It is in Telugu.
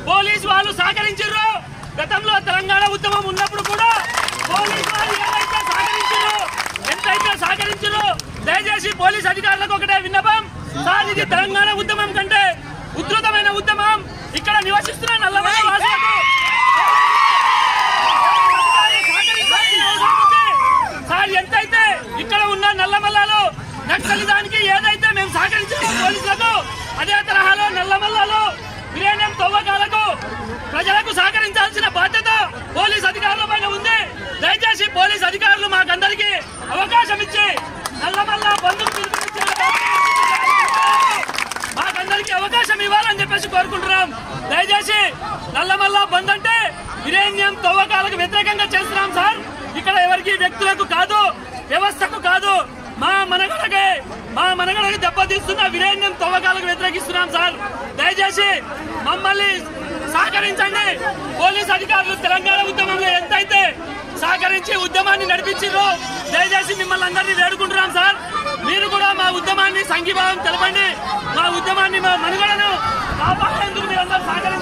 పోలీస్ వాళ్ళు సహకరించారు గతంలో తెలంగాణ ఉద్యమం ఉన్నప్పుడు కూడా పోలీస్ వాళ్ళు ఏవైతే సహకరించారో ఎంతైతే సహకరించారో దయచేసి పోలీస్ అధికారులకు ఒకటే విన్నపం సార్ ఇది తెలంగాణ ఉద్యమం కంటే ఉధృతమైన ఉద్యమం ఇక్కడ నివసిస్తున్న నల్లమల్ల వాసులకు సహకరించాల్సిన అవసరం ఉంది. సార్ ఎంతైతే ఇక్కడ ఉన్న నల్లమల్లలో నక్సలిదానికి ఏదైతే మేము సహకరించాము పోలీసులకు అదే తరహాలో నల్లమల్లలో యురేనియం తవ్వకాలకు ప్రజలకు సహకరించాల్సిన బాధ్యత పోలీస్ అధికారుల పైన ఉంది దయచేసి పోలీస్ అధికారులు మాకందరికీ అవకాశం ఇచ్చి నల్లమల్ల బంధుకు పిలుపునిచ్చే మాకందరికీ అవకాశం ఇవ్వాలని చెప్పేసి కోరుకుంటున్నాం దయచేసి నల్లమల్ల బంద్ అంటే యురేనియం తవ్వకాలకు వ్యతిరేకంగా చేస్తున్నాం సార్ ఇక్కడ ఎవరికి వ్యక్తులకు కాదు వ్యవస్థకు కాదు మా మనగడకే మా మనగడకి దెబ్బతీస్తున్న యురేనియం తవ్వకాలకు వ్యతిరేకిస్తున్నాం సార్ దయచేసి మమ్మల్ని సహకరించండి పోలీస్ అధికారులు తెలంగాణ ఉద్యమంలో ఎంతైతే సహకరించి ఉద్యమాన్ని నడిపించారో దయచేసి మిమ్మల్ని అందరినీ వేడుకుంటున్నాం సార్ మీరు కూడా మా ఉద్యమాన్ని సంఘీభావం తెలపండి మా ఉద్యమాన్ని మా మనుగడను కాపాడేందుకు మీరందరూ సహకరించండి